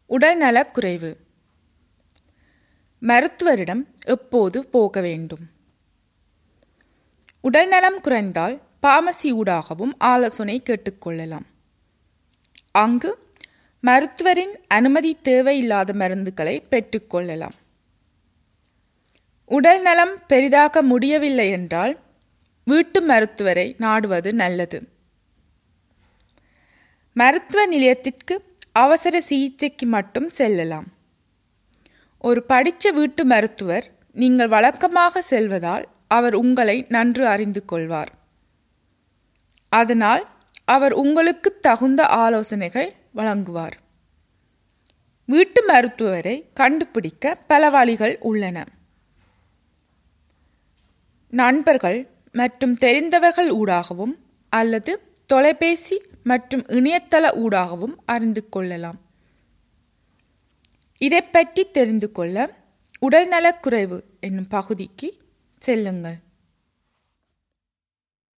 உடல்நலக் குறைவு மருத்துவரிடம் எப்போது போக வேண்டும் உடல்நலம் குறைந்தால் பாமசி ஊடாகவும் ஆலோசனை கேட்டுக்கொள்ளலாம் அங்கு மருத்துவரின் அனுமதி தேவையில்லாத மருந்துகளை பெற்றுக்கொள்ளலாம் உடல் நலம் பெரிதாக்க முடியவில்லை என்றால் வீட்டு மருத்துவரை நாடுவது நல்லது மருத்துவ நிலையத்திற்கு அவசர சிகிச்சைக்கு மட்டும் செல்லலாம் ஒரு படித்த வீட்டு மருத்துவர் நீங்கள் வழக்கமாக செல்வதால் அவர் உங்களை நன்று அறிந்து கொள்வார் அதனால் அவர் உங்களுக்கு தகுந்த ஆலோசனைகள் வழங்குவார் வீட்டு மருத்துவரை கண்டுபிடிக்க பல வழிகள் உள்ளன நண்பர்கள் மற்றும் தெரிந்தவர்கள் ஊடாகவும் அல்லது தொலைபேசி மற்றும் இணையதள ஊடாகவும் அறிந்து கொள்ளலாம் இதை பற்றி தெரிந்து கொள்ள உடல்நலக்குறைவு என்னும் பகுதிக்கு செல்லுங்கள்